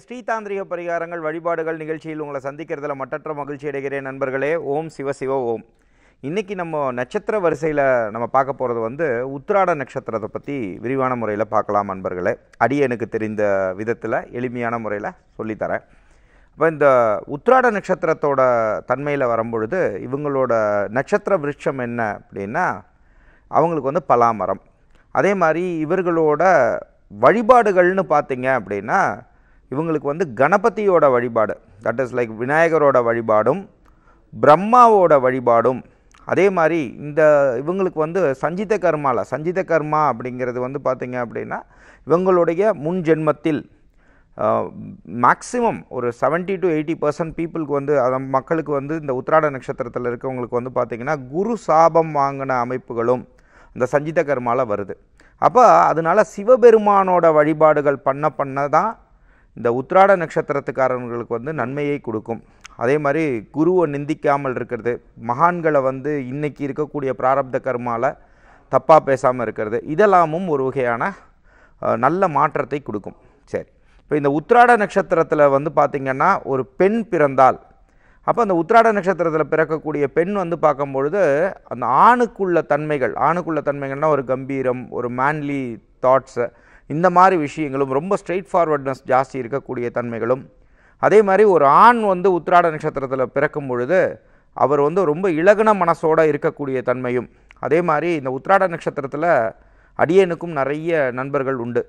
ஸ்ரீதாந்திரிக பரிகாரங்கள் வழிபாடுகள் நிகழ்ச்சியில் உங்களை சந்திக்கிறதுல மட்டற்ற மகிழ்ச்சி அடைகிறேன் நண்பர்களே ஓம் சிவ சிவ ஓம் இன்னைக்கு நம்ம நட்சத்திர வரிசையில் நம்ம பார்க்க போகிறது வந்து உத்திராட நட்சத்திரத்தை பற்றி விரிவான முறையில் பார்க்கலாம் நண்பர்களே அடியனுக்கு தெரிந்த விதத்தில் எளிமையான முறையில் சொல்லித்தரேன் இப்போ இந்த உத்திராட நட்சத்திரத்தோட தன்மையில் வரும்பொழுது இவங்களோட நட்சத்திர விருட்சம் என்ன அப்படின்னா அவங்களுக்கு வந்து பலாமரம் அதே மாதிரி இவர்களோட வழிபாடுகள்னு பார்த்தீங்க அப்படின்னா இவங்களுக்கு வந்து கணபதியோட வழிபாடு தட் இஸ் லைக் விநாயகரோட வழிபாடும் பிரம்மாவோட வழிபாடும் அதே மாதிரி இந்த இவங்களுக்கு வந்து சஞ்சித கர்மால சஞ்சித கர்மா அப்படிங்கிறது வந்து பார்த்தீங்க அப்படின்னா இவங்களுடைய முன் ஜென்மத்தில் மேக்ஸிமம் ஒரு 70 டு எயிட்டி பர்சன்ட் பீப்புளுக்கு வந்து அத மக்களுக்கு வந்து இந்த உத்திராட நட்சத்திரத்தில் இருக்கவங்களுக்கு வந்து பார்த்திங்கன்னா குரு சாபம் வாங்கின அமைப்புகளும் இந்த சஞ்சித கர்மால வருது அப்போ அதனால சிவபெருமானோட வழிபாடுகள் பண்ண பண்ண தான் இந்த உத்திராட நட்சத்திரத்துக்காரங்களுக்கு வந்து நன்மையை கொடுக்கும் அதே மாதிரி குருவை நிந்திக்காமல் இருக்கிறது மகான்களை வந்து இன்னைக்கு இருக்கக்கூடிய பிராரப்த கர்மால தப்பாக பேசாமல் இருக்கிறது இதெல்லாமும் ஒரு வகையான அஹ், நல்ல மாற்றத்தை கொடுக்கும் சரி இப்போ இந்த உத்திராட நட்சத்திரத்தில் வந்து பார்த்திங்கன்னா ஒரு பெண் பிறந்தால் அப்போ அந்த உத்திராட நட்சத்திரத்தில் பிறக்கக்கூடிய பெண் வந்து பார்க்கும்பொழுது அந்த ஆணுக்குள்ள தன்மைகள் ஆணுக்குள்ள தன்மைகள்னா ஒரு கம்பீரம் ஒரு மேன்லி தாட்ஸு இந்த மாதிரி விஷயங்களும் ரொம்ப ஸ்ட்ரெயிட் ஃபார்வர்ட்னஸ் ஜாஸ்தி இருக்கக்கூடிய தன்மைகளும் அதே மாதிரி ஒரு ஆண் வந்து உத்திராட நட்சத்திரத்தில் பிறக்கும் பொழுது அவர் வந்து ரொம்ப இலகுன மனசோட இருக்கக்கூடிய தன்மையும் அதே மாதிரி இந்த உத்திராட நட்சத்திரத்தில் அடியனுக்கும் நிறைய நண்பர்கள் உண்டு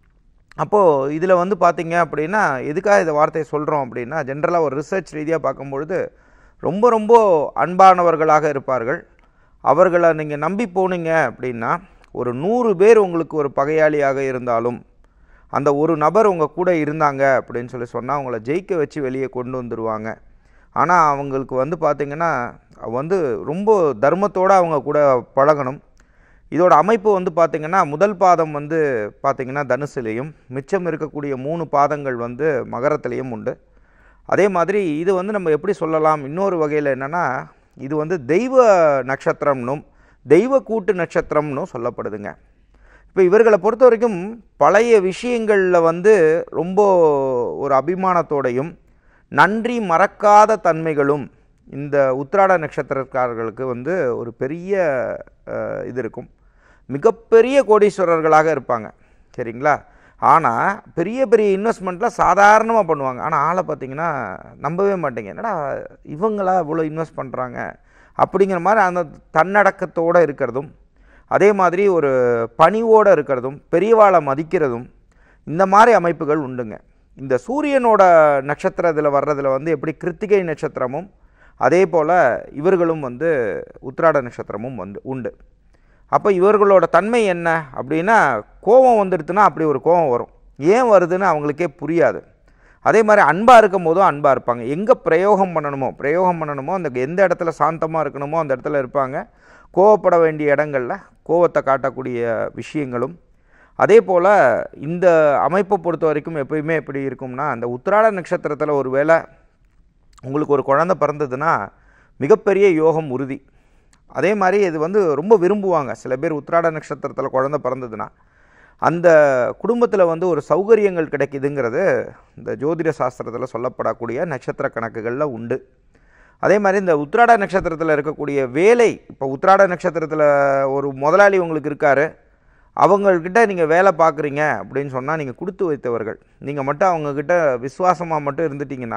அப்போது இதில் வந்து பார்த்தீங்க அப்படின்னா எதுக்காக இந்த வார்த்தையை சொல்கிறோம் அப்படின்னா ஜென்ரலாக ஒரு ரிசர்ச் ரீதியாக பார்க்கும்பொழுது ரொம்ப ரொம்ப அன்பானவர்களாக இருப்பார்கள் அவர்களை நீங்கள் நம்பி போனீங்க அப்படின்னா ஒரு நூறு பேர் உங்களுக்கு ஒரு பகையாளியாக இருந்தாலும் அந்த ஒரு நபர் உங்கள் கூட இருந்தாங்க அப்படின்னு சொல்லி சொன்னால் அவங்கள ஜெயிக்க வச்சு வெளியே கொண்டு வந்துடுவாங்க ஆனால் அவங்களுக்கு வந்து பார்த்திங்கன்னா வந்து ரொம்ப தர்மத்தோடு அவங்க கூட பழகணும் இதோட அமைப்பு வந்து பார்த்திங்கன்னா முதல் பாதம் வந்து பார்த்திங்கன்னா தனுசுலேயும் மிச்சம் இருக்கக்கூடிய மூணு பாதங்கள் வந்து மகரத்துலேயும் உண்டு அதே மாதிரி இது வந்து நம்ம எப்படி சொல்லலாம் இன்னொரு வகையில் என்னென்னா இது வந்து தெய்வ நட்சத்திரம்னும் தெய்வ கூட்டு நட்சத்திரம்னும் சொல்லப்படுதுங்க இப்போ இவர்களை பொறுத்த வரைக்கும் பழைய விஷயங்களில் வந்து ரொம்ப ஒரு அபிமானத்தோடையும் நன்றி மறக்காத தன்மைகளும் இந்த உத்திராட நட்சத்திரக்காரர்களுக்கு வந்து ஒரு பெரிய அஹ், இது இருக்கும் மிகப்பெரிய கோடீஸ்வரர்களாக இருப்பாங்க சரிங்களா ஆனால் பெரிய பெரிய இன்வெஸ்ட்மெண்ட்லாம் சாதாரணமாக பண்ணுவாங்க ஆனால் ஆளை பார்த்தீங்கன்னா நம்பவே மாட்டீங்க என்னடா இவங்களா இவ்வளோ இன்வெஸ்ட் பண்ணுறாங்க அப்படிங்கிற மாதிரி அந்த தன்னடக்கத்தோடு இருக்கிறதும் அதே மாதிரி ஒரு பணிவோடு இருக்கிறதும் பெரியவாளை மதிக்கிறதும் இந்த மாதிரி அமைப்புகள் உண்டுங்க இந்த சூரியனோட நட்சத்திரத்தில் வர்றதுல வந்து எப்படி கிருத்திகை நட்சத்திரமும் அதே போல் இவர்களும் வந்து உத்திராட நட்சத்திரமும் வந்து உண்டு அப்போ இவர்களோட தன்மை என்ன அப்படின்னா கோபம் வந்துடுதுன்னா அப்படி ஒரு கோபம் வரும் ஏன் வருதுன்னு அவங்களுக்கே புரியாது அதே மாதிரி அன்பாக இருக்கும் போதும் அன்பாக இருப்பாங்க எங்கே பிரயோகம் பண்ணணுமோ பிரயோகம் பண்ணணுமோ அந்த எந்த இடத்துல சாந்தமாக இருக்கணுமோ அந்த இடத்துல இருப்பாங்க கோவப்பட வேண்டிய இடங்களில் கோவத்தை காட்டக்கூடிய விஷயங்களும் அதே போல் இந்த அமைப்பை பொறுத்த வரைக்கும் எப்பயுமே எப்படி இருக்கும்னா அந்த உத்திராட நட்சத்திரத்தில் ஒரு வேளை உங்களுக்கு ஒரு குழந்தை பிறந்ததுன்னா மிகப்பெரிய யோகம் உறுதி அதே மாதிரி இது வந்து ரொம்ப விரும்புவாங்க சில பேர் உத்திராட நட்சத்திரத்தில் குழந்தை பிறந்ததுன்னா அந்த குடும்பத்தில் வந்து ஒரு சௌகரியங்கள் கிடைக்குதுங்கிறது இந்த ஜோதிட சாஸ்திரத்தில் சொல்லப்படக்கூடிய நட்சத்திர கணக்குகளில் உண்டு அதே மாதிரி இந்த உத்திராட நட்சத்திரத்தில் இருக்கக்கூடிய வேலை இப்போ உத்திராட நட்சத்திரத்தில் ஒரு முதலாளி உங்களுக்கு இருக்கார் அவங்கக்கிட்ட நீங்கள் வேலை பார்க்குறீங்க அப்படின்னு சொன்னால் நீங்கள் கொடுத்து வைத்தவர்கள் நீங்கள் மட்டும் அவங்கக்கிட்ட விசுவாசமாக மட்டும் இருந்துட்டீங்கன்னா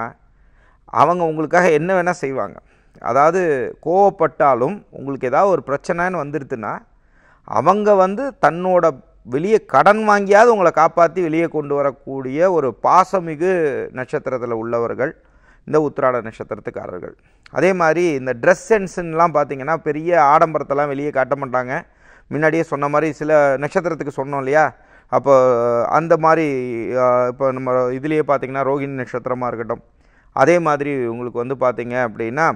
அவங்க உங்களுக்காக என்ன வேணால் செய்வாங்க அதாவது கோவப்பட்டாலும் உங்களுக்கு ஏதாவது ஒரு பிரச்சனைன்னு வந்துடுதுன்னா அவங்க வந்து தன்னோட வெளியே கடன் வாங்கியாவது உங்களை காப்பாற்றி வெளியே கொண்டு வரக்கூடிய ஒரு பாசமிகு நட்சத்திரத்தில் உள்ளவர்கள் இந்த உத்திராட நட்சத்திரத்துக்காரர்கள் அதே மாதிரி இந்த ட்ரெஸ் சென்ஸ்லாம் பார்த்தீங்கன்னா பெரிய ஆடம்பரத்தெல்லாம் வெளியே காட்ட மாட்டாங்க முன்னாடியே சொன்ன மாதிரி சில நட்சத்திரத்துக்கு சொன்னோம் இல்லையா அப்போ அந்த மாதிரி ஆஹ், இப்போ நம்ம இதுலேயே பார்த்தீங்கன்னா ரோகிணி நட்சத்திரமாக இருக்கட்டும் அதே மாதிரி உங்களுக்கு வந்து பார்த்தீங்க அப்படின்னா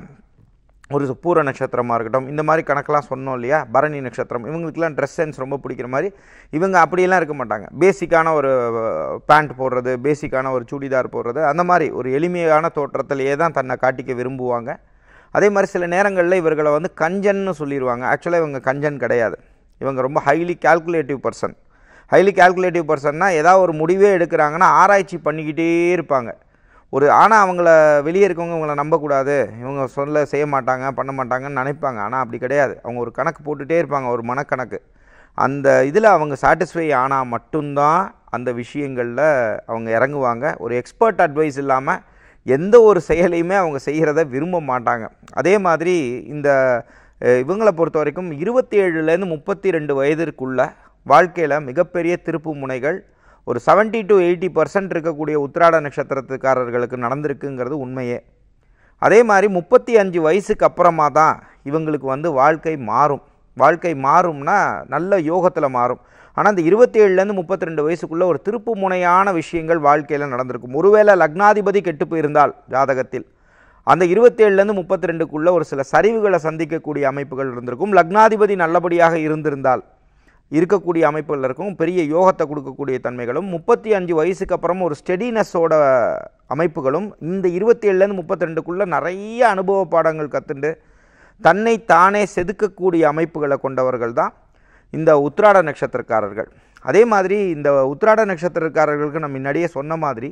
ஒரு பூர நட்சத்திரமாக இருக்கட்டும் இந்த மாதிரி கணக்கெல்லாம் சொன்னோம் இல்லையா பரணி நட்சத்திரம் இவங்களுக்குலாம் ட்ரெஸ் சென்ஸ் ரொம்ப பிடிக்கிற மாதிரி இவங்க அப்படியெல்லாம் இருக்க மாட்டாங்க பேசிக்கான ஒரு பேண்ட் போடுறது பேசிக்கான ஒரு சுடிதார் போடுறது அந்த மாதிரி ஒரு எளிமையான தோற்றத்திலேயே தான் தன்னை காட்டிக்க விரும்புவாங்க அதே மாதிரி சில நேரங்களில் இவர்களை வந்து கஞ்சன்னு சொல்லிடுவாங்க ஆக்சுவலாக இவங்க கஞ்சன் கிடையாது இவங்க ரொம்ப highly calculative person highly calculative பர்சன்னா ஏதாவது ஒரு முடிவே எடுக்கிறாங்கன்னா ஆராய்ச்சி பண்ணிக்கிட்டே இருப்பாங்க ஒரு ஆனால் அவங்கள வெளியே இருக்கவங்க இவங்கள நம்பக்கூடாது இவங்க சொல்ல செய்ய மாட்டாங்க பண்ண மாட்டாங்கன்னு நினைப்பாங்க ஆனால் அப்படி கிடையாது அவங்க ஒரு கணக்கு போட்டுகிட்டே இருப்பாங்க ஒரு மனக்கணக்கு அந்த இதில் அவங்க சாட்டிஸ்ஃபை ஆனால் மட்டும்தான் அந்த விஷயங்களில் அவங்க இறங்குவாங்க ஒரு எக்ஸ்பர்ட் அட்வைஸ் இல்லாமல் எந்த ஒரு செயலையுமே அவங்க செய்கிறத விரும்ப மாட்டாங்க அதே மாதிரி இந்த அஹ், இவங்களை பொறுத்த வரைக்கும் இருபத்தி ஏழுலேருந்து முப்பத்தி ரெண்டு வயதிற்குள்ள வாழ்க்கையில் மிகப்பெரிய திருப்பு முனைகள் ஒரு 70 டு எயிட்டி பர்சன்ட் இருக்கக்கூடிய உத்திராட நட்சத்திரத்துக்காரர்களுக்கு நடந்திருக்குங்கிறது உண்மையே அதே மாதிரி முப்பத்தி அஞ்சு வயசுக்கு அப்புறமா தான் இவங்களுக்கு வந்து வாழ்க்கை மாறும் வாழ்க்கை மாறும்னா நல்ல யோகத்தில் மாறும் ஆனால் இந்த இருபத்தி ஏழுலேருந்து முப்பத்தி ரெண்டு வயசுக்குள்ளே ஒரு திருப்பு முனையான விஷயங்கள் வாழ்க்கையில் நடந்திருக்கும் ஒருவேளை லக்னாதிபதி கெட்டு போயிருந்தால் ஜாதகத்தில் அந்த இருபத்தேழுலேருந்து முப்பத்தி ரெண்டுக்குள்ளே ஒரு சில சரிவுகளை சந்திக்கக்கூடிய அமைப்புகள் இருந்திருக்கும் லக்னாதிபதி நல்லபடியாக இருந்திருந்தால் இருக்கக்கூடிய அமைப்புகள் இருக்கும் பெரிய யோகத்தை கொடுக்கக்கூடிய தன்மைகளும் முப்பத்தி அஞ்சு வயசுக்கு அப்புறம் ஒரு ஸ்டெடினஸோட அமைப்புகளும் இந்த இருபத்தி ஏழுலேருந்து முப்பத்தி ரெண்டுக்குள்ளே நிறைய அனுபவ பாடங்கள் கற்றுண்டு தன்னை தானே செதுக்கக்கூடிய அமைப்புகளை கொண்டவர்கள் தான் இந்த உத்திராட நட்சத்திரக்காரர்கள் அதே மாதிரி இந்த உத்திராட நட்சத்திரக்காரர்களுக்கு நான் முன்னாடியே சொன்ன மாதிரி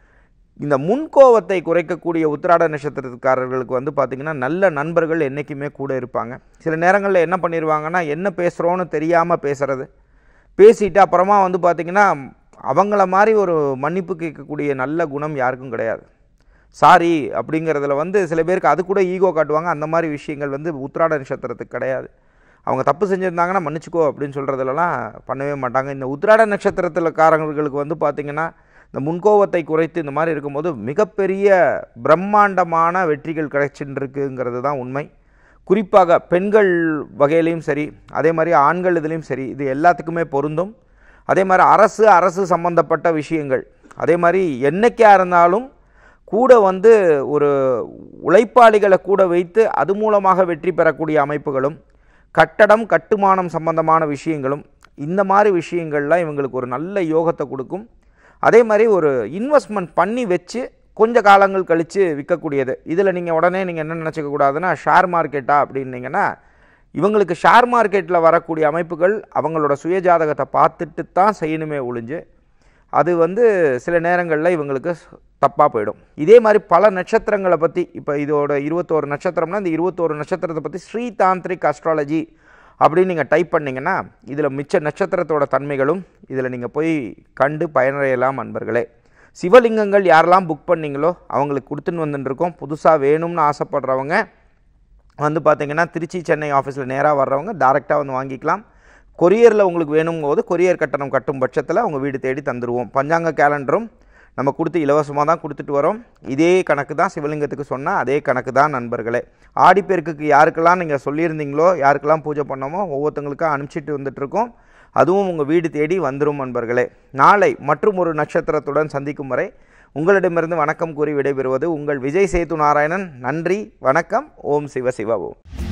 இந்த முன்கோவத்தை குறைக்கக்கூடிய உத்திராட நட்சத்திரக்காரர்களுக்கு வந்து பார்த்திங்கன்னா நல்ல நண்பர்கள் என்றைக்குமே கூட இருப்பாங்க சில நேரங்களில் என்ன பண்ணிடுவாங்கன்னா என்ன பேசுகிறோன்னு தெரியாமல் பேசுகிறது பேசிட்டு அப்புறமா வந்து பார்த்திங்கன்னா அவங்கள மாதிரி ஒரு மன்னிப்பு கேட்கக்கூடிய நல்ல குணம் யாருக்கும் கிடையாது சாரி அப்படிங்கிறதுல வந்து சில பேருக்கு அது கூட ஈகோ காட்டுவாங்க அந்த மாதிரி விஷயங்கள் வந்து உத்திராட நட்சத்திரத்துக்கு கிடையாது அவங்க தப்பு செஞ்சுருந்தாங்கன்னா மன்னிச்சுக்கோ அப்படின்னு சொல்கிறதுலலாம் பண்ணவே மாட்டாங்க இந்த உத்திராட நட்சத்திரத்தில் காரங்களுக்கு வந்து பார்த்திங்கன்னா இந்த முன்கோவத்தை குறைத்து இந்த மாதிரி இருக்கும்போது மிகப்பெரிய பிரம்மாண்டமான வெற்றிகள் கிடைச்சின்றிருக்குங்கிறது தான் உண்மை குறிப்பாக பெண்கள் வகையிலையும் சரி அதே மாதிரி ஆண்கள் இதுலேயும் சரி இது எல்லாத்துக்குமே பொருந்தும் அதே மாதிரி அரசு அரசு சம்பந்தப்பட்ட விஷயங்கள் அதே மாதிரி என்னைக்காக இருந்தாலும் கூட வந்து ஒரு உழைப்பாளிகளை கூட வைத்து அது மூலமாக வெற்றி பெறக்கூடிய அமைப்புகளும் கட்டடம் கட்டுமானம் சம்பந்தமான விஷயங்களும் இந்த மாதிரி விஷயங்கள்லாம் இவங்களுக்கு ஒரு நல்ல யோகத்தை கொடுக்கும் அதே மாதிரி ஒரு இன்வெஸ்ட்மெண்ட் பண்ணி வச்சு கொஞ்ச காலங்கள் கழித்து விற்கக்கூடியது இதில் நீங்கள் உடனே நீங்கள் என்ன நினச்சிக்க கூடாதுன்னா ஷேர் மார்க்கெட்டா அப்படின்னீங்கன்னா இவங்களுக்கு ஷேர் மார்க்கெட்டில் வரக்கூடிய அமைப்புகள் அவங்களோட சுயஜாதகத்தை பார்த்துட்டு தான் செய்யணுமே ஒழிஞ்சு அது வந்து சில நேரங்களில் இவங்களுக்கு தப்பாக போயிடும் இதே மாதிரி பல நட்சத்திரங்களை பற்றி இப்போ இதோட இருபத்தோரு நட்சத்திரம்னா இந்த இருபத்தோரு நட்சத்திரத்தை பற்றி ஸ்ரீ தாந்திரிக் அஸ்ட்ராலஜி அப்படின்னு நீங்கள் டைப் பண்ணிங்கன்னா இதில் மிச்ச நட்சத்திரத்தோட தன்மைகளும் இதில் நீங்கள் போய் கண்டு பயனடையலாம் அன்பர்களே சிவலிங்கங்கள் யாரெல்லாம் புக் பண்ணீங்களோ அவங்களுக்கு கொடுத்துன்னு வந்துட்டுருக்கோம் புதுசாக வேணும்னு ஆசைப்படுறவங்க வந்து பார்த்தீங்கன்னா திருச்சி சென்னை ஆஃபீஸில் நேராக வர்றவங்க டேரெக்டாக வந்து வாங்கிக்கலாம் கொரியரில் உங்களுக்கு வேணுங்கும் போது கொரியர் கட்டணம் கட்டும் பட்சத்தில் அவங்க வீடு தேடி தந்துடுவோம் பஞ்சாங்க கேலண்டரும் நம்ம கொடுத்து இலவசமாக தான் கொடுத்துட்டு வரோம் இதே கணக்கு தான் சிவலிங்கத்துக்கு சொன்னால் அதே கணக்கு தான் நண்பர்களே ஆடிப்பெருக்குக்கு யாருக்கெல்லாம் நீங்கள் சொல்லியிருந்தீங்களோ யாருக்கெல்லாம் பூஜை பண்ணோமோ ஒவ்வொருத்தங்களுக்கும் அனுப்பிச்சிட்டு வந்துட்டுருக்கோம் அதுவும் உங்கள் வீடு தேடி வந்துடும் நண்பர்களே நாளை மற்றும் ஒரு நட்சத்திரத்துடன் சந்திக்கும் வரை உங்களிடமிருந்து வணக்கம் கூறி விடைபெறுவது உங்கள் விஜய் சேது நாராயணன் நன்றி வணக்கம் ஓம் சிவ சிவ ஓம்